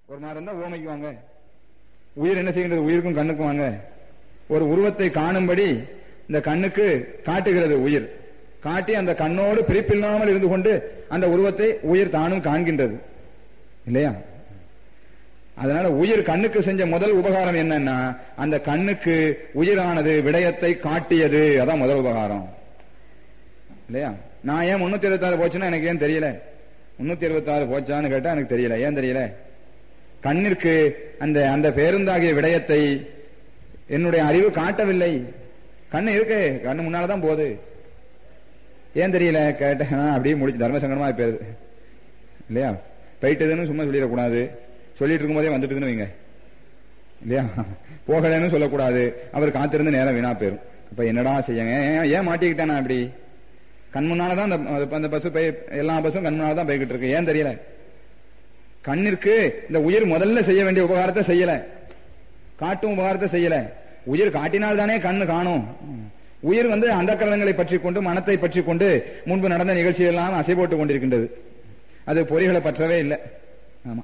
ஒரு மாதிரி இருந்தா ஓமைக்கு வாங்க உயிர் என்ன செய்கின்றது உயிருக்கும் கண்ணுக்கும் வாங்க ஒரு உருவத்தை காணும்படி இந்த கண்ணுக்கு காட்டுகிறது உயிர் காட்டி அந்த கண்ணோடு பிரிப்பில்லாமல் இருந்து கொண்டு அந்த உருவத்தை உயிர் தானும் காண்கின்றது இல்லையா அதனால உயிர் கண்ணுக்கு செஞ்ச முதல் உபகாரம் என்னன்னா அந்த கண்ணுக்கு உயிரானது விடயத்தை காட்டியது அதான் முதல் உபகாரம் இல்லையா நான் ஏன் முன்னூத்தி இருபத்தி ஆறு போச்சுன்னா எனக்கு ஏன் தெரியல முன்னூத்தி இருபத்தி ஆறு போச்சான்னு கேட்டா எனக்கு தெரியல ஏன் தெரியல கண்ணிற்கு அந்த அந்த பேருந்தாகிய விடயத்தை என்னுடைய அறிவு காட்டவில்லை கண்ணு இருக்கு கண்ணு முன்னாலதான் போகுது ஏன் தெரியல கேட்டேன் அப்படியே முடிச்சு தர்மசங்கடமா போயிருது இல்லையா போயிட்டதுன்னு சும்மா சொல்லிடக்கூடாது சொல்லிட்டு இருக்கும்போதே வந்துட்டுதுன்னு வைங்க இல்லையா போகலன்னு சொல்லக்கூடாது அவர் காத்திருந்து நேரம் வீணா போயிரும் இப்ப என்னடா செய்யுங்க ஏன் ஏன் மாட்டிக்கிட்டேன் நான் இப்படி கண் முன்னாலதான் அந்த அந்த பஸ் போய் எல்லா பஸ்ஸும் கண் முன்னால தான் போய்கிட்டு இருக்கு ஏன் தெரியல கண்ணிற்கு இந்த உயிர் முதல்ல செய்ய வேண்டிய உபகாரத்தை செய்யல காட்டும் உபகாரத்தை செய்யல உயிர் காட்டினால் தானே கண்ணு காணும் உயிர் வந்து அந்த கரணங்களை பற்றி கொண்டு மனத்தை பற்றி கொண்டு முன்பு நடந்த நிகழ்ச்சியெல்லாம் அசை போட்டு கொண்டிருக்கின்றது அது பொறிகளை பற்றவே இல்லை ஆமா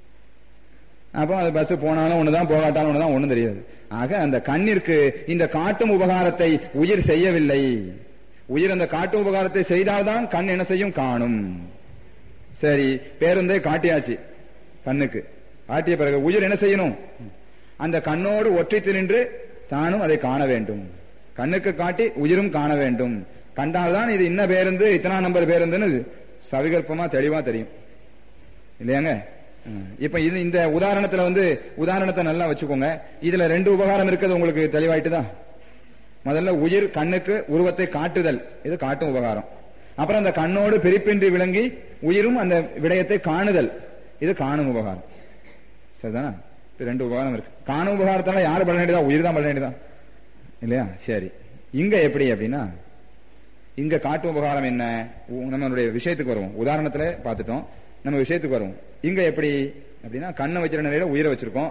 அப்போ அது பஸ் போனாலும் ஒண்ணுதான் போகாட்டாலும் ஒண்ணுதான் ஒண்ணும் தெரியாது ஆக அந்த கண்ணிற்கு இந்த காட்டும் உபகாரத்தை உயிர் செய்யவில்லை உயிர் அந்த காட்டும் உபகாரத்தை செய்தால்தான் கண் என்ன செய்யும் காணும் சரி பேருந்தை காட்டியாச்சு கண்ணுக்கு காட்டிய பிறகு உயிர் என்ன செய்யணும் அந்த கண்ணோடு ஒற்றித்து நின்று தானும் அதை காண வேண்டும் கண்ணுக்கு காட்டி உயிரும் காண வேண்டும் கண்டால்தான் இது இன்ன பேருந்து இத்தனா நம்பர் பேருந்துன்னு சவிகல்பமா தெளிவா தெரியும் இல்லையாங்க இப்ப இது இந்த உதாரணத்துல வந்து உதாரணத்தை நல்லா வச்சுக்கோங்க இதுல ரெண்டு உபகாரம் இருக்கிறது உங்களுக்கு தெளிவாயிட்டுதான் முதல்ல உயிர் கண்ணுக்கு உருவத்தை காட்டுதல் இது காட்டும் உபகாரம் அப்புறம் அந்த கண்ணோடு பிரிப்பின்றி விளங்கி உயிரும் அந்த விடயத்தை காணுதல் இது காணும் உபகாரம் சரிதானா ரெண்டு உபகாரம் இருக்கு காணும் உபகாரத்தால யாரு பண்ண வேண்டியதா உயிர் தான் பண்ண வேண்டியதா இல்லையா சரி இங்க எப்படி அப்படின்னா இங்க காட்டும் உபகாரம் என்ன நம்மளுடைய விஷயத்துக்கு வருவோம் உதாரணத்துல பார்த்துட்டோம் நம்ம விஷயத்துக்கு வருவோம் இங்க எப்படி அப்படின்னா கண்ணை வச்சிருக்க நிலையில உயிரை வச்சிருக்கோம்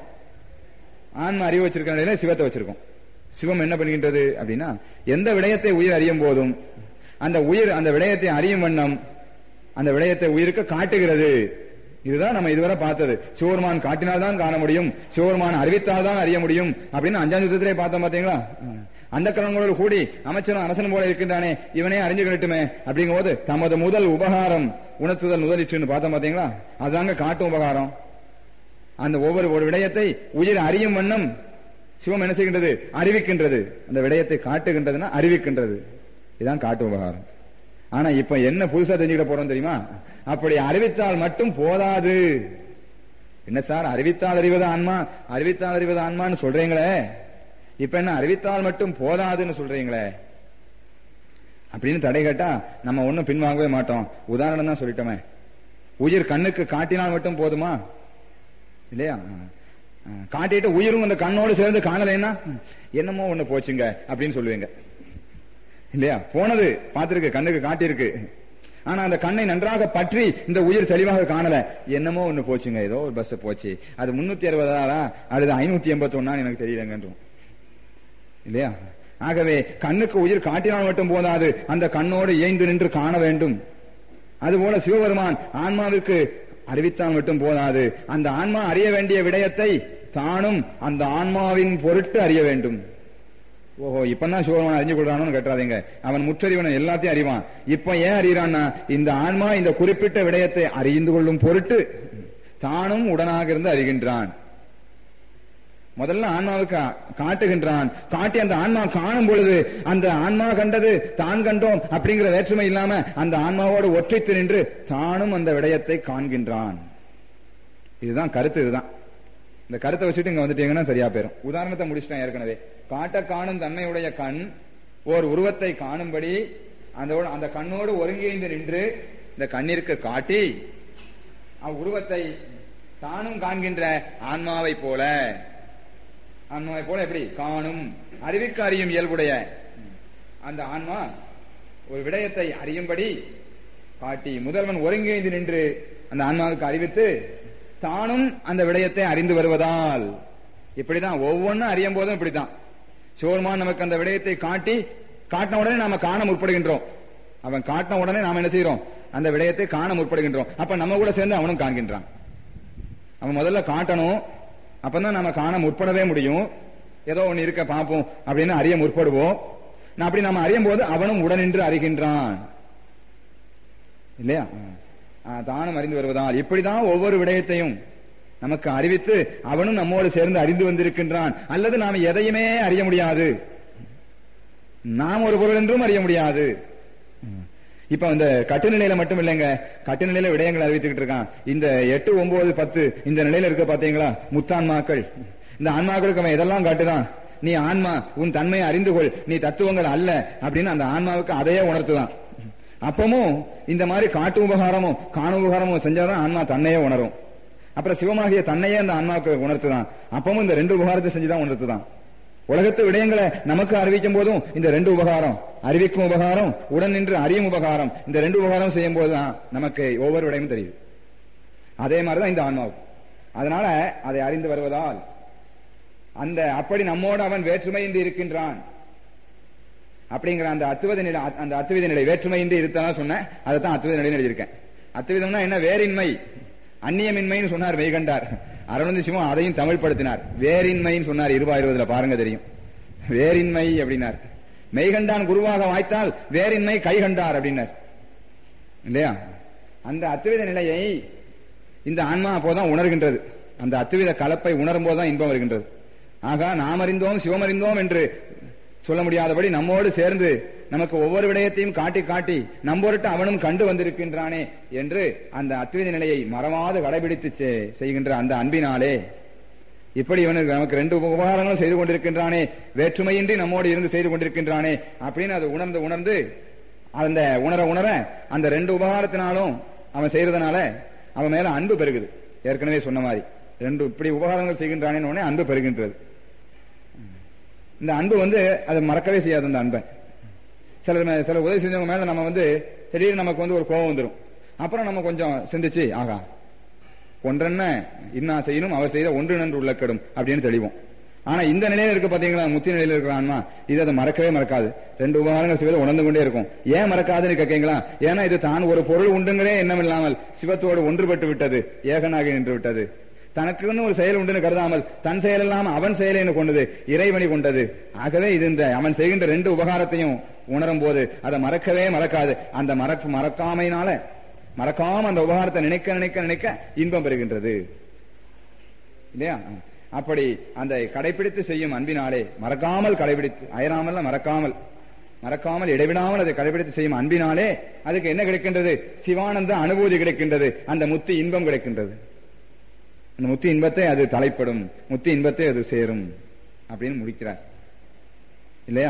ஆன்ம அறிவு வச்சிருக்க நிலையில சிவத்தை வச்சிருக்கோம் சிவம் என்ன பண்ணுகின்றது அப்படின்னா எந்த விடயத்தை உயிர் அறியும் போதும் அந்த உயிர் அந்த விடயத்தை அறியும் வண்ணம் அந்த விடயத்தை உயிருக்கு காட்டுகிறது இதுதான் நம்ம இதுவரை பார்த்தது சிவருமான் காட்டினால் தான் காண முடியும் சிவருமான் அறிவித்தால் தான் அறிய முடியும் அப்படின்னு அஞ்சாம் யுத்தத்திலே பார்த்தோம் பாத்தீங்களா அந்த கரணங்களோடு கூடி அமைச்சரும் அரசன் போல இருக்கின்றானே இவனே அறிஞ்சு கட்டுமே அப்படிங்கும் போது தமது முதல் உபகாரம் உணர்த்துதல் முதலிற்றுன்னு பார்த்தோம் பாத்தீங்களா அதுதாங்க காட்டும் உபகாரம் அந்த ஒவ்வொரு ஒரு விடயத்தை உயிர் அறியும் வண்ணம் சிவம் என்ன செய்கின்றது அறிவிக்கின்றது அந்த விடயத்தை காட்டுகின்றதுன்னா அறிவிக்கின்றது இதுதான் காட்டு உபகாரம் ஆனா இப்ப என்ன புதுசா தெரிஞ்சுக்கிட்ட போறோம் தெரியுமா அப்படி அறிவித்தால் மட்டும் போதாது என்ன சார் அறிவித்தால் அறிவது ஆன்மா அறிவித்தால் அறிவது ஆன்மான்னு சொல்றீங்களே இப்ப என்ன அறிவித்தால் மட்டும் போதாதுன்னு சொல்றீங்களே அப்படின்னு தடை கேட்டா நம்ம ஒன்னும் பின்வாங்கவே மாட்டோம் உதாரணம் தான் சொல்லிட்டோமே உயிர் கண்ணுக்கு காட்டினால் மட்டும் போதுமா இல்லையா காட்டிட்டு உயிரும் அந்த கண்ணோடு சேர்ந்து காணலைன்னா என்னமோ ஒண்ணு போச்சுங்க அப்படின்னு சொல்லுவீங்க இல்லையா போனது பார்த்திருக்கு கண்ணுக்கு காட்டியிருக்கு ஆனா அந்த கண்ணை நன்றாக பற்றி இந்த உயிர் தெளிவாக காணல என்னமோ ஒண்ணு போச்சுங்க ஏதோ ஒரு பஸ் போச்சு அது முன்னூத்தி அறுபதாரா அல்லது ஐநூத்தி எண்பத்தி ஒன்னான்னு எனக்கு தெரியலங்கன்றோம் இல்லையா ஆகவே கண்ணுக்கு உயிர் காட்டினால் மட்டும் போதாது அந்த கண்ணோடு இயைந்து நின்று காண வேண்டும் அதுபோல சிவபெருமான் ஆன்மாவிற்கு அறிவித்தால் மட்டும் போதாது அந்த ஆன்மா அறிய வேண்டிய விடயத்தை தானும் அந்த ஆன்மாவின் பொருட்டு அறிய வேண்டும் ஓஹோ இப்பதான் சிவபெருமான் அறிஞ்சு கொள்றானு கேட்டாதீங்க அவன் முற்றறிவன் எல்லாத்தையும் அறிவான் இப்ப ஏன் அறிகிறான்னா இந்த ஆன்மா இந்த குறிப்பிட்ட விடயத்தை அறிந்து கொள்ளும் பொருட்டு தானும் உடனாக இருந்து அறிகின்றான் முதல்ல ஆன்மாவுக்கு காட்டுகின்றான் காட்டி அந்த ஆன்மா காணும் பொழுது அந்த ஆன்மா கண்டது தான் கண்டோம் அப்படிங்கிற வேற்றுமை இல்லாம அந்த ஆன்மாவோடு ஒற்றைத்து நின்று தானும் அந்த விடயத்தை காண்கின்றான் இதுதான் கருத்து இதுதான் இந்த கருத்தை வச்சுட்டு இங்க வந்துட்டீங்கன்னா சரியா போயிரும் உதாரணத்தை முடிச்சிட்டேன் ஏற்கனவே காட்ட காணும் தன்மையுடைய கண் ஓர் உருவத்தை காணும்படி அந்த அந்த கண்ணோடு ஒருங்கிணைந்து நின்று இந்த கண்ணிற்கு காட்டி அவ்வுருவத்தை தானும் காண்கின்ற ஆன்மாவை போல ஆன்மாவை போல எப்படி காணும் அறிவிக்க அறியும் இயல்புடைய அந்த ஆன்மா ஒரு விடயத்தை அறியும்படி காட்டி முதல்வன் ஒருங்கிணைந்து நின்று அந்த ஆன்மாவுக்கு அறிவித்து தானும் அந்த விடயத்தை அறிந்து வருவதால் இப்படிதான் ஒவ்வொன்றும் அறியும் போதும் இப்படித்தான் சிவருமான் நமக்கு அந்த விடயத்தை காட்டி காட்டின உடனே நாம காண முற்படுகின்றோம் அவன் காட்டின உடனே நாம என்ன செய்யறோம் அந்த விடயத்தை காண முற்படுகின்றோம் அப்ப நம்ம கூட சேர்ந்து அவனும் காண்கின்றான் அவன் முதல்ல காட்டணும் அப்பதான் நம்ம காண முற்படவே முடியும் ஏதோ ஒண்ணு இருக்க பார்ப்போம் அப்படின்னு அறிய முற்படுவோம் நான் அப்படி நம்ம அறியும் போது அவனும் உடனின்று அறிகின்றான் இல்லையா ஆ, தானும் அறிந்து வருவதால் இப்படிதான் ஒவ்வொரு விடயத்தையும் நமக்கு அறிவித்து அவனும் நம்மோடு சேர்ந்து அறிந்து வந்திருக்கின்றான் அல்லது நாம் எதையுமே அறிய முடியாது நாம் ஒரு பொருள் என்றும் அறிய முடியாது இப்ப இந்த கட்டுநிலையில மட்டும் இல்லைங்க கட்டுநிலையில விடயங்கள் அறிவித்துக்கிட்டு இருக்கான் இந்த எட்டு ஒன்பது பத்து இந்த நிலையில இருக்க பாத்தீங்களா முத்தான்மாக்கள் இந்த ஆன்மாக்களுக்கு அவன் இதெல்லாம் காட்டுதான் நீ ஆன்மா உன் தன்மையை அறிந்து கொள் நீ தத்துவங்கள் அல்ல அப்படின்னு அந்த ஆன்மாவுக்கு அதையே உணர்த்துதான் அப்பமும் இந்த மாதிரி காட்டு உபகாரமும் காணு உபகாரமும் செஞ்சாதான் ஆன்மா தன்னையே உணரும் அப்புறம் சிவமாகிய தன்னையே அந்த ஆன்மாவுக்கு உணர்த்துதான் அப்பமும் இந்த ரெண்டு உபகாரத்தை செஞ்சுதான் உணர்த்துதான் உலகத்து விடயங்களை நமக்கு அறிவிக்கும் போதும் இந்த ரெண்டு உபகாரம் அறிவிக்கும் உபகாரம் உடன் நின்று அறியும் உபகாரம் இந்த ரெண்டு உபகாரம் செய்யும் போதுதான் நமக்கு ஒவ்வொரு விடயமும் தெரியுது அதே மாதிரிதான் இந்த ஆன்மாவுக்கு அதனால அதை அறிந்து வருவதால் அந்த அப்படி நம்மோடு அவன் வேற்றுமையின்றி இருக்கின்றான் அப்படிங்கிற அந்த அத்துவத நிலை அந்த அத்துவித நிலை வேற்றுமையின்றி இருத்தான் சொன்னேன் அதை தான் அத்துவித நிலைன்னு எழுதியிருக்கேன் அத்துவிதம்னா என்ன வேறின்மை அந்நியமின்மைன்னு சொன்னார் மெய்கண்டார் அருணந்தி சிவம் அதையும் தமிழ்படுத்தினார் வேறின்மைன்னு சொன்னார் இருபா இருபதுல பாருங்க தெரியும் வேறின்மை அப்படின்னார் மெய்கண்டான் குருவாக வாய்த்தால் வேறின்மை கைகண்டார் அப்படின்னார் இல்லையா அந்த அத்துவித நிலையை இந்த ஆன்மா அப்போதான் உணர்கின்றது அந்த அத்துவித கலப்பை உணரும் போதுதான் இன்பம் வருகின்றது ஆகா நாம் அறிந்தோம் சிவம் அறிந்தோம் என்று சொல்ல முடியாதபடி நம்மோடு சேர்ந்து நமக்கு ஒவ்வொரு விடயத்தையும் காட்டி காட்டி நம்பொருட்டு அவனும் கண்டு வந்திருக்கின்றானே என்று அந்த அத்வைத நிலையை மறவாது கடைபிடித்து செ- செய்கின்ற அந்த அன்பினாலே இப்படி இவனுக்கு நமக்கு ரெண்டு உபகாரங்களும் செய்து கொண்டிருக்கின்றானே வேற்றுமையின்றி நம்மோடு இருந்து செய்து கொண்டிருக்கின்றானே அப்படின்னு அது உணர்ந்து உணர்ந்து அந்த உணர உணர அந்த ரெண்டு உபகாரத்தினாலும் அவன் செய்யறதுனால அவன் மேல அன்பு பெருகுது ஏற்கனவே சொன்ன மாதிரி ரெண்டு இப்படி உபகாரங்கள் செய்கின்றானே உடனே அன்பு பெருகின்றது இந்த அன்பு வந்து அதை மறக்கவே செய்யாது அந்த அன்பை சிலர் மே- சில உதவி செஞ்சவங்க மேல நம்ம வந்து திடீர்னு நமக்கு வந்து ஒரு கோபம் வந்துரும் அப்புறம் நம்ம கொஞ்சம் சிந்திச்சு ஆகா ஒன்றென்ன இன்னா செய்யணும் அவர் செய்த ஒன்று நன்று உள்ளக்கடும் அப்படின்னு தெளிவோம் ஆனா இந்த நிலையில இருக்க பாத்தீங்களா முத்தி நிலையில இருக்கிற ஆன்மா இது அதை மறக்கவே மறக்காது ரெண்டு உபகாரங்கள் செய்வதை உணர்ந்து கொண்டே இருக்கும் ஏன் மறக்காதுன்னு கேட்கீங்களா ஏன்னா இது தான் ஒரு பொருள் உண்டுங்கிறே எண்ணம் இல்லாமல் சிவத்தோடு ஒன்றுபட்டு விட்டது ஏகனாகி நின்று விட்டது தனக்குன்னு ஒரு செயல் உண்டுன்னு கருதாமல் தன் செயல் இல்லாமல் அவன் செயலை கொண்டது இறைவனி கொண்டது ஆகவே இது இந்த அவன் செய்கின்ற ரெண்டு உபகாரத்தையும் உணரும் போது அதை மறக்கவே மறக்காது அந்த மறக்க மறக்காமையினால மறக்காம அந்த உபகாரத்தை நினைக்க நினைக்க நினைக்க இன்பம் பெறுகின்றது இல்லையா அப்படி அந்த கடைபிடித்து செய்யும் அன்பினாலே மறக்காமல் கடைபிடித்து அயராமல் மறக்காமல் மறக்காமல் இடைவிடாமல் அதை கடைபிடித்து செய்யும் அன்பினாலே அதுக்கு என்ன கிடைக்கின்றது சிவானந்த அனுபூதி கிடைக்கின்றது அந்த முத்தி இன்பம் கிடைக்கின்றது அந்த முத்தி இன்பத்தை அது தலைப்படும் முத்தி இன்பத்தை அது சேரும் அப்படின்னு முடிக்கிறார் இல்லையா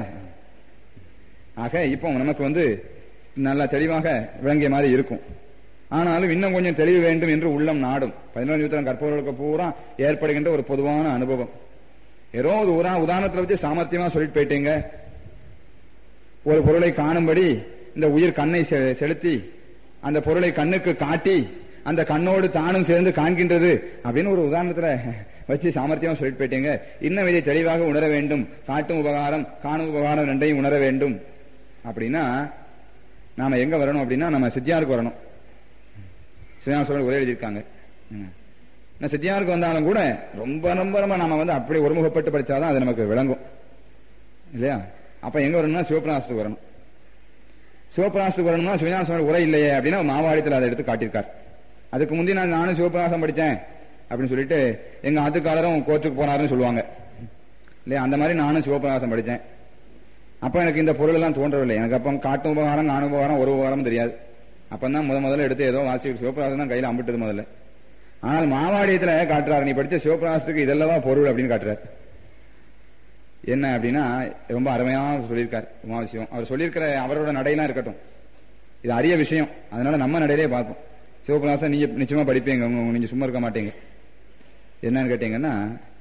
ஆக இப்போ நமக்கு வந்து நல்லா தெளிவாக விளங்கிய மாதிரி இருக்கும் ஆனாலும் இன்னும் கொஞ்சம் தெளிவு வேண்டும் என்று உள்ளம் நாடும் பதினோரு நூற்றாண்டு கற்பவர்களுக்கு பூரா ஏற்படுகின்ற ஒரு பொதுவான அனுபவம் ஏதோ ஒரு உரா உதாரணத்துல வச்சு சாமர்த்தியமா சொல்லிட்டு போயிட்டீங்க ஒரு பொருளை காணும்படி இந்த உயிர் கண்ணை செ- செலுத்தி அந்த பொருளை கண்ணுக்கு காட்டி அந்த கண்ணோடு தானும் சேர்ந்து காண்கின்றது அப்படின்னு ஒரு உதாரணத்துல வச்சு சாமர்த்தியமா சொல்லிட்டு போயிட்டீங்க இன்னும் இதை தெளிவாக உணர வேண்டும் காட்டும் உபகாரம் காணும் உபகாரம் ரெண்டையும் உணர வேண்டும் அப்படின்னா நாம எங்க வரணும் அப்படின்னா நம்ம சித்தியாருக்கு வரணும் சிவனாசோட உரை எழுதியிருக்காங்க ம். நான் சித்தியாருக்கு வந்தாலும் கூட ரொம்ப ரொம்ப ரொம்ப நாம வந்து அப்படி ஒருமுகப்பட்டு படிச்சாதான் அது நமக்கு விளங்கும் இல்லையா அப்ப எங்க வரணும்னா சிவபிராசத்துக்கு வரணும் சிவபிராசத்துக்கு வரணும்னா சிவஞான சுவாமி உரை இல்லையே அப்படின்னா மாவாடித்தில் அதை எடுத்து காட்டியிருக்கார் அதுக்கு முந்தி நான் நானும் சிவபிராசம் படிச்சேன் அப்படின்னு சொல்லிட்டு எங்க ஆத்துக்காரரும் கோர்ட்டுக்கு போனாருன்னு சொல்லுவாங்க இல்லையா அந்த மாதிரி நானும் சிவபிரகாசம் படிச்சேன் அப்ப எனக்கு இந்த பொருள் எல்லாம் தோன்றவில்லை எனக்கு அப்ப காட்டும் உபகாரம் காணும் உபகாரம் ஒரு உபகாரம் தெரியாது அப்பதான் முத முதல்ல எடுத்து ஏதோ வாசி சிவபிரகாசம் தான் கையில அம்பிட்டது முதல்ல ஆனால் மாவாடியத்துல காட்டுறாரு நீ படிச்ச சிவபிரகாசத்துக்கு இதெல்லவா பொருள் அப்படின்னு காட்டுறாரு என்ன அப்படின்னா ரொம்ப அருமையா சொல்லியிருக்கார் உமாவிசியம் அவர் சொல்லியிருக்கிற அவரோட நடையெல்லாம் இருக்கட்டும் இது அரிய விஷயம் அதனால நம்ம நடையிலே பார்ப்போம் சிவபிரகாசம் நீங்க நிச்சயமா படிப்பீங்க உங்க- உங்க- நீங்க சும்மா இருக்க மாட்டீங்க என்னன்னு கேட்டீங்கன்னா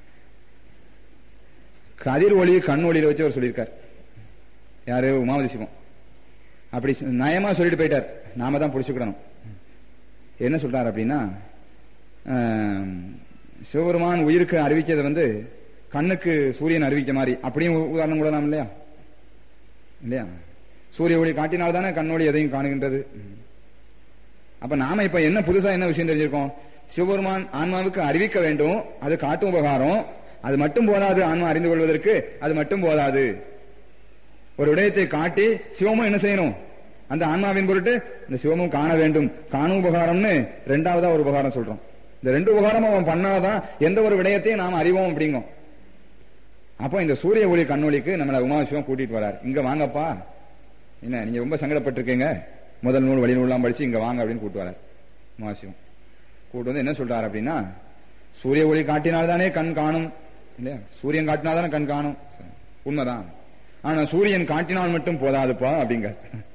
கதிர் ஒளி கண் ஒளியில வச்சு அவர் சொல்லியிருக்கார் யாரு உமாவதி சிவம் அப்படி சொ- நயமா சொல்லிட்டு போயிட்டார் நாம தான் புடிச்சுக்கிடணும் என்ன சொல்றாரு அப்படின்னா ஆம், சிவபெருமான் உயிருக்கு அறிவிக்கிறது வந்து கண்ணுக்கு சூரியன் அறிவிக்க மாதிரி அப்படியும் உ- உதாரணம் கூடலாம் இல்லையா இல்லையா சூரிய ஒளி காட்டினால்தானே கண்ணொளி எதையும் காணுகின்றது அப்ப நாம இப்ப என்ன புதுசா என்ன விஷயம் தெரிஞ்சிருக்கோம் சிவபெருமான் ஆன்மாவுக்கு அறிவிக்க வேண்டும் அது காட்டும் உபகாரம் அது மட்டும் போதாது ஆன்மா அறிந்து கொள்வதற்கு அது மட்டும் போதாது ஒரு விடயத்தை காட்டி சிவமும் என்ன செய்யணும் அந்த ஆன்மாவின் பொருட்டு இந்த சிவமும் காண வேண்டும் காணும் உபகாரம்னு ரெண்டாவதா ஒரு உபகாரம் சொல்றோம் இந்த ரெண்டு உபகாரம் அவன் பண்ணாதான் எந்த ஒரு விடயத்தையும் நாம் அறிவோம் அப்படிங்கும் அப்போ இந்த சூரிய ஒளி கண்ணொளிக்கு நம்மள உமாசிவம் கூட்டிட்டு வரார் இங்க வாங்கப்பா என்ன நீங்க ரொம்ப சங்கடப்பட்டிருக்கீங்க முதல் நூல் வழி நூல்லாம் படிச்சு இங்க வாங்க அப்படின்னு கூட்டு வரார் உமாசிவம் கூட்டு வந்து என்ன சொல்றாரு அப்படின்னா சூரிய ஒளி காட்டினால்தானே கண் காணும் இல்லையா சூரியன் காட்டினால்தானே கண் காணும் சரி, உண்மைதான் ஆனா சூரியன் காட்டினால் மட்டும் போதாதுப்பா அப்படிங்க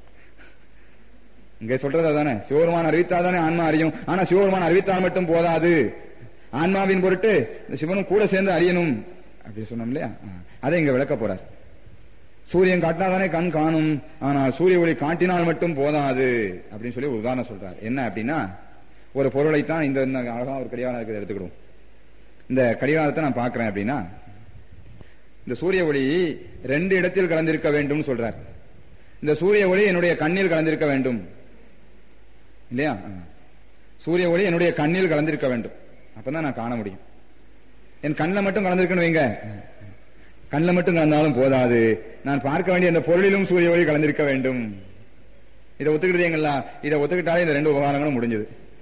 இங்க சொல்றது அதானே சிவபெருமான் அறிவித்தால் தானே ஆன்மா அறியும் ஆனா சிவபெருமான் அறிவித்தால் மட்டும் போதாது ஆன்மாவின் பொருட்டு இந்த சிவனும் கூட சேர்ந்து அறியணும் அப்படி சொன்னோம் இல்லையா ஆ, அதை இங்க விளக்க போறார் சூரியன் காட்டினாதானே கண் காணும் ஆனா சூரிய ஒளி காட்டினால் மட்டும் போதாது அப்படின்னு சொல்லி ஒரு உதாரணம் சொல்றார் என்ன அப்படின்னா ஒரு பொருளைத்தான் இந்த இந்த அழகா ஒரு கடிகாரம் இருக்கிறத எடுத்துக்கிடுவோம் இந்த கடிகாரத்தை நான் பார்க்கிறேன் அப்படின்னா இந்த சூரிய ஒளி ரெண்டு இடத்தில் கலந்திருக்க வேண்டும் சொல்றார் இந்த சூரிய ஒளி என்னுடைய கண்ணில் கலந்திருக்க வேண்டும் இல்லையா ஆ. சூரிய ஒளி என்னுடைய கண்ணில் கலந்திருக்க வேண்டும் அப்பதான் நான் காண முடியும் என் கண்ணில் மட்டும் கலந்திருக்குன்னு வைங்க கண்ணில் மட்டும் கலந்தாலும் போதாது நான் பார்க்க வேண்டிய அந்த பொருளிலும் சூரிய ஒளி கலந்திருக்க வேண்டும் இதை ஒத்துக்கிட்டீங்களா இதை ஒத்துக்கிட்டாலே இந்த ரெண்டு உபகாரங்களும் முடிஞ்சது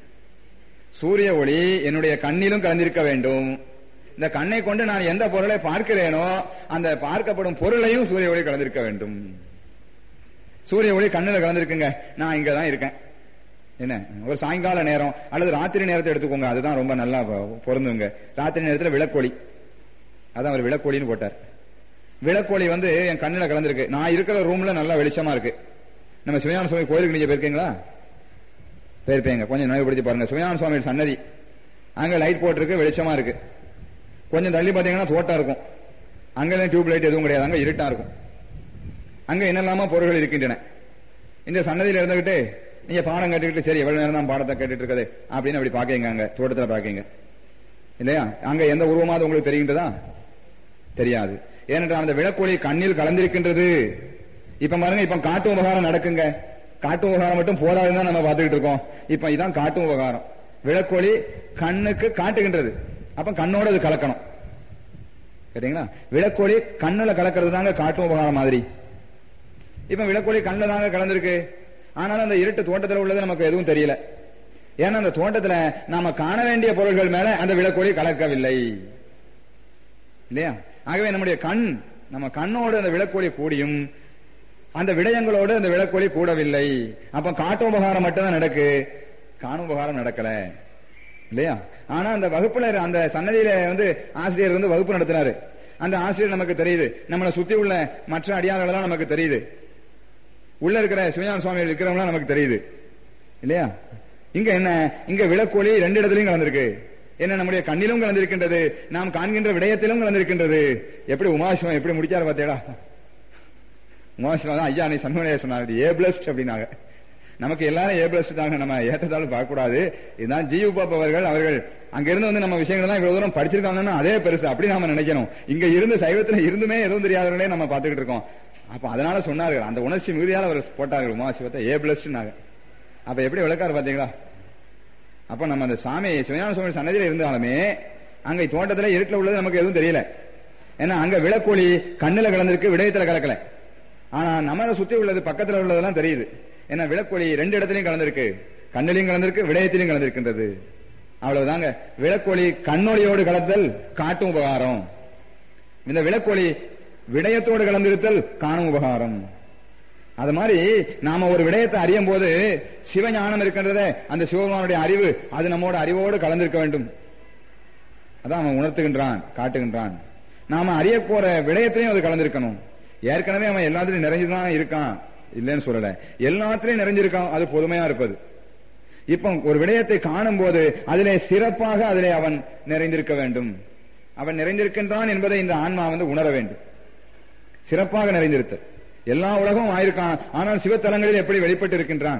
சூரிய ஒளி என்னுடைய கண்ணிலும் கலந்திருக்க வேண்டும் இந்த கண்ணை கொண்டு நான் எந்த பொருளை பார்க்கிறேனோ அந்த பார்க்கப்படும் பொருளையும் சூரிய ஒளி கலந்திருக்க வேண்டும் சூரிய ஒளி கண்ணுல கலந்திருக்குங்க நான் இங்க தான் இருக்கேன் என்ன ஒரு சாயங்கால நேரம் அல்லது ராத்திரி நேரத்தை எடுத்துக்கோங்க அதுதான் ரொம்ப நல்லா பொ- பொருந்துங்க ராத்திரி நேரத்துல விளக்கொளி அதான் அவர் விளக்கொளின்னு போட்டார் விளக்கொளி வந்து என் கண்ணுல கலந்திருக்கு நான் இருக்கிற ரூம்ல நல்லா வெளிச்சமா இருக்கு நம்ம சிவஞான சுவாமி கோயிலுக்கு நீங்க போயிருக்கீங்களா போயிருப்பீங்க கொஞ்சம் நினைவுபடுத்தி பாருங்க சிவஞான சுவாமி சன்னதி அங்க லைட் போட்டிருக்கு வெளிச்சமா இருக்கு கொஞ்சம் தள்ளி பாத்தீங்கன்னா தோட்டம் இருக்கும் அங்கெல்லாம் டியூப் லைட் எதுவும் கிடையாது அங்க இருட்டா இருக்கும் அங்க என்னெல்லாமோ பொருள்கள் இருக்கின்றன இந்த சன்னதியில இருந்துகிட்டு நீங்க பாடம் கேட்டுக்கிட்டு சரி எவ்வளவு நேரம் தான் பாடத்தை கேட்டுட்டு இருக்குது அப்படின்னு அப்படி பாக்கீங்க அங்க தோட்டத்துல பாக்கீங்க இல்லையா அங்க எந்த உருவமாவது உங்களுக்கு தெரிகின்றதா தெரியாது ஏனென்றால் அந்த விளக்கொளி கண்ணில் கலந்திருக்கின்றது இப்ப பாருங்க இப்ப காட்டு உபகாரம் நடக்குங்க காட்டு உபகாரம் மட்டும் போதாதுன்னு தான் நம்ம பார்த்துக்கிட்டு இருக்கோம் இப்ப இதான் காட்டு உபகாரம் விளக்கொளி கண்ணுக்கு காட்டுகின்றது அப்ப கண்ணோட அது கலக்கணும் கேட்டீங்களா விளக்கொளி கண்ணுல கலக்கிறது தாங்க காட்டு உபகாரம் மாதிரி இப்ப விளக்கொளி கண்ணுல தாங்க கலந்திருக்கு ஆனாலும் அந்த இருட்டு தோட்டத்துல உள்ளது நமக்கு எதுவும் தெரியல ஏன்னா அந்த தோட்டத்துல நாம காண வேண்டிய பொருள்கள் மேல அந்த விளக்கொளி கலக்கவில்லை இல்லையா ஆகவே நம்முடைய கண் நம்ம கண்ணோடு அந்த விளக்கொளி கூடியும் அந்த விடயங்களோடு அந்த விளக்கொளி கூடவில்லை அப்ப காட்டு உபகாரம் மட்டும்தான் நடக்கு காணும் உபகாரம் நடக்கல இல்லையா ஆனா அந்த வகுப்புல அந்த சன்னதியில வந்து ஆசிரியர் வந்து வகுப்பு நடத்தினாரு அந்த ஆசிரியர் நமக்கு தெரியுது நம்மளை சுத்தி உள்ள மற்ற அடியார்கள் எல்லாம் நமக்கு தெரியுது உள்ள இருக்கிற சிவஞான சுவாமிகள் இருக்கிறவங்க நமக்கு தெரியுது இல்லையா இங்க என்ன இங்க விளக்கொளி ரெண்டு இடத்துலயும் கலந்திருக்கு என்ன நம்முடைய கண்ணிலும் கலந்திருக்கின்றது நாம் காண்கின்ற விடயத்திலும் கலந்திருக்கின்றது எப்படி உமாசிவம் எப்படி முடிச்சாரு பார்த்தேடா உமாசிவம் தான் ஐயா நீ சண்முகையா சொன்னாரு ஏ பிளஸ்ட் அப்படின்னாங்க நமக்கு எல்லாரும் ஏ பிளஸ்ட் தாங்க நம்ம ஏற்றத்தாலும் பார்க்க கூடாது இதுதான் ஜியு பாப் அவர்கள் அவர்கள் அங்கிருந்து வந்து நம்ம விஷயங்கள் எல்லாம் இவ்வளவு தூரம் படிச்சிருக்காங்கன்னா அதே பெருசு அப்படி நாம நினைக்கணும் இங்க இருந்து சைவத்துல இருந்துமே எதுவும் தெரியாதவர்களே நம்ம பார்த்துக்கிட்டு இருக்கோம் அப்ப அதனால சொன்னார்கள் அந்த உணர்ச்சி மிகுதியால் அவர் போட்டார்கள் உமாசிவத்தை ஏ பிளஸ்ட்னாங்க அப்ப எப்படி விளக்காரு பாத்தீங்களா அப்ப நம்ம அந்த சாமி சிவஞான சுவாமி சன்னதியில இருந்தாலுமே அங்க தோட்டத்துல இருட்டுல உள்ளது நமக்கு எதுவும் தெரியல ஏன்னா அங்க விளக்கொளி கண்ணுல கலந்திருக்கு விடயத்துல கலக்கல ஆனா நம்மளை சுத்தி உள்ளது பக்கத்துல உள்ளதெல்லாம் தெரியுது ஏன்னா விளக்கொளி ரெண்டு இடத்துலயும் கலந்திருக்கு கண்ணிலையும் கலந்திருக்கு விடயத்திலையும் கலந்திருக்கின்றது அவ்வளவுதாங்க விளக்கொளி கண்ணொளியோடு கலத்தல் காட்டும் உபகாரம் இந்த விளக்கொளி விடயத்தோடு கலந்திருத்தல் காணும் உபகாரம் அது மாதிரி நாம ஒரு விடயத்தை அறியும் போது சிவஞானம் இருக்கின்றத அந்த சிவபெருமானுடைய அறிவு அது நம்மோட அறிவோடு கலந்திருக்க வேண்டும் அதான் அவன் உணர்த்துகின்றான் காட்டுகின்றான் நாம அறிய போற விடயத்திலையும் அது கலந்திருக்கணும் ஏற்கனவே அவன் எல்லாத்திலையும் நிறைஞ்சுதான் இருக்கான் இல்லைன்னு சொல்லல எல்லாத்திலையும் நிறைஞ்சிருக்கான் அது பொதுமையா இருப்பது இப்ப ஒரு விடயத்தை காணும் போது அதிலே சிறப்பாக அதிலே அவன் நிறைந்திருக்க வேண்டும் அவன் நிறைந்திருக்கின்றான் என்பதை இந்த ஆன்மா வந்து உணர வேண்டும் சிறப்பாக நிறைந்திருத்த எல்லா உலகமும் ஆயிருக்கான் ஆனால் சிவத்தலங்களில் எப்படி வெளிப்பட்டு இருக்கின்றான்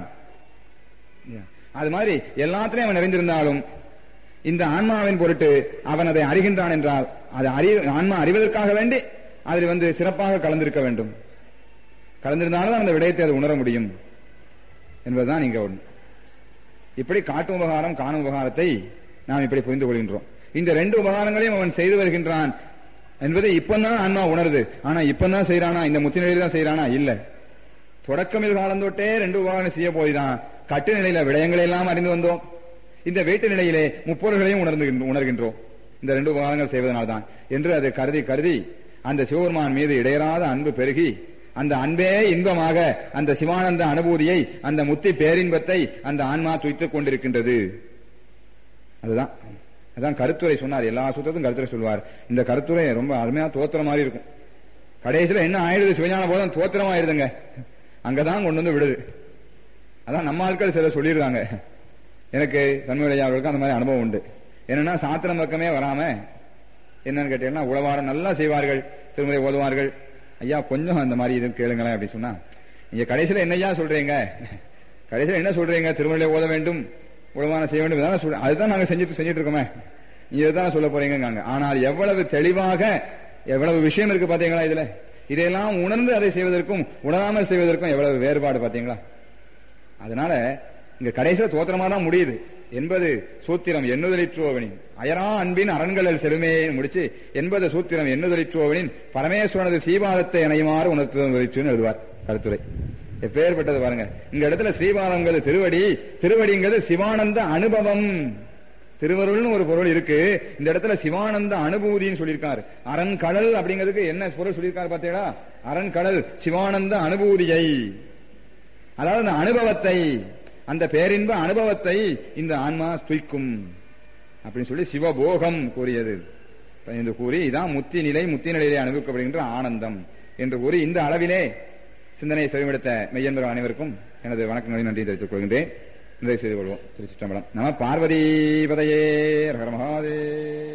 அது மாதிரி எல்லாத்திலையும் அவன் நிறைந்திருந்தாலும் இந்த ஆன்மாவின் பொருட்டு அவன் அதை அறிகின்றான் என்றால் அது அறி ஆன்மா அறிவதற்காக வேண்டி அதில் வந்து சிறப்பாக கலந்திருக்க வேண்டும் கலந்திருந்தாலும் அந்த விடயத்தை அது உணர முடியும் என்பதுதான் இங்க ஒன்று இப்படி காட்டும் உபகாரம் காணும் உபகாரத்தை நாம் இப்படி புரிந்து கொள்கின்றோம் இந்த ரெண்டு உபகாரங்களையும் அவன் செய்து வருகின்றான் என்பதை இப்பதான் ஆன்மா உணருது ஆனா இப்பதான் செய்யறானா இந்த முத்தி நிலையில தான் செய்யறானா இல்ல தொடக்கமில் காலந்தொட்டே ரெண்டு உபகாரம் செய்ய போய்தான் கட்டு நிலையில விடயங்களை எல்லாம் அறிந்து வந்தோம் இந்த வீட்டு நிலையிலே முப்பொருள்களையும் உணர்ந்து உணர்கின்றோம் இந்த ரெண்டு உபகாரங்கள் செய்வதனால்தான் என்று அதை கருதி கருதி அந்த சிவபெருமான் மீது இடையறாத அன்பு பெருகி அந்த அன்பே இன்பமாக அந்த சிவானந்த அனுபூதியை அந்த முத்தி பேரின்பத்தை அந்த ஆன்மா துய்த்துக் கொண்டிருக்கின்றது அதுதான் அதான் கருத்துரை சொன்னார் எல்லா சூத்திரத்தும் கருத்துரை சொல்வார் இந்த கருத்துரை ரொம்ப அருமையா தோத்திர மாதிரி இருக்கும் கடைசியில என்ன ஆயிடுது சிவஞான போதும் தோத்திரம் ஆயிடுதுங்க அங்கதான் கொண்டு வந்து விடுது அதான் நம்ம ஆட்கள் சிலர் சொல்லிடுறாங்க எனக்கு சண்முகையா அவர்களுக்கு அந்த மாதிரி அனுபவம் உண்டு என்னன்னா சாத்திரம் பக்கமே வராம என்னன்னு கேட்டீங்கன்னா உழவாரம் நல்லா செய்வார்கள் திருமுறை ஓதுவார்கள் ஐயா கொஞ்சம் அந்த மாதிரி இது கேளுங்களேன் அப்படின்னு சொன்னா நீங்க கடைசியில என்னையா சொல்றீங்க கடைசியில என்ன சொல்றீங்க திருமலை ஓத வேண்டும் உழவாரம் செய்ய வேண்டும் இதான சொல்ற- அதுதான் நாங்க செஞ்சுட்டு செஞ்சுட்டு இருக்கோமே நீங்க இதுதான் சொல்ல போறீங்க ஆனால் எவ்வளவு தெளிவாக எவ்வளவு விஷயம் இருக்கு பாத்தீங்களா இதுல இதையெல்லாம் உணர்ந்து அதை செய்வதற்கும் உணராமல் செய்வதற்கும் எவ்வளவு வேறுபாடு பாத்தீங்களா அதனால இங்க கடைசியில தோத்திரமா தான் முடியுது என்பது சூத்திரம் எண்ணுதலிற்றுவவனின் அயரா அன்பின் அரண்களில் செலுமே முடிச்சு என்பது சூத்திரம் எண்ணுதலிற்றுவவனின் பரமேஸ்வரனது சீபாதத்தை இணையுமாறு உணர்த்துவதலிற்றுன்னு எழுதுவார் கருத்துரை எப்பேற்பட்டது பாருங்க இந்த இடத்துல ஸ்ரீபாதங்கிறது திருவடி திருவடிங்கிறது சிவானந்த அனுபவம் திருவருள்னு ஒரு பொருள் இருக்கு இந்த இடத்துல சிவானந்த அனுபூதின்னு சொல்லியிருக்காரு அரண்கடல் அப்படிங்கிறதுக்கு என்ன பொருள் சொல்லியிருக்காரு பாத்தீங்களா அரண்கடல் சிவானந்த அனுபூதியை அதாவது அந்த அனுபவத்தை அந்த பேரின்ப அனுபவத்தை இந்த ஆன்மா துய்க்கும் அப்படின்னு சொல்லி சிவபோகம் கூறியது என்று கூறி இதான் முத்தி நிலை முத்தி நிலையிலே அனுபவிக்கப்படுகின்ற ஆனந்தம் என்று கூறி இந்த அளவிலே சிந்தனையை செவிமெடுத்த மெய்யன்பர்கள் அனைவருக்கும் எனது வணக்கங்களை நன்றி தெரிவித்துக் கொள்கின்றேன் நிறைவு செய்து கொள்வோம் திருச்சிற்றம்பலம் நம பார்வதி பதையே ஹர மகாதே